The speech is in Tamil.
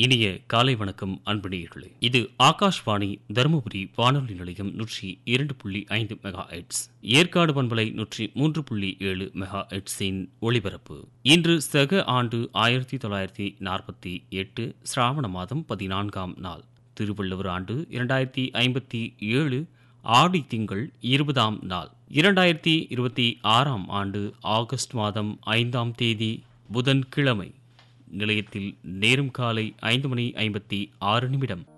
இனிய காலை வணக்கம் அன்புநேயர்களே இது ஆகாஷ்வாணி தருமபுரி வானொலி நிலையம் நூற்றி இரண்டு புள்ளி ஐந்து மெகா எட்ஸ் ஏற்காடு பண்பலை நூற்றி மூன்று புள்ளி ஏழு மெகா எட்ஸின் ஒளிபரப்பு இன்று சக ஆண்டு ஆயிரத்தி தொள்ளாயிரத்தி நாற்பத்தி எட்டு சிராவண மாதம் பதினான்காம் நாள் திருவள்ளுவர் ஆண்டு இரண்டாயிரத்தி ஐம்பத்தி ஏழு ஆடி திங்கள் இருபதாம் நாள் இரண்டாயிரத்தி இருபத்தி ஆறாம் ஆண்டு ஆகஸ்ட் மாதம் ஐந்தாம் தேதி புதன்கிழமை நிலையத்தில் நேரும் காலை ஐந்து மணி ஐம்பத்தி ஆறு நிமிடம்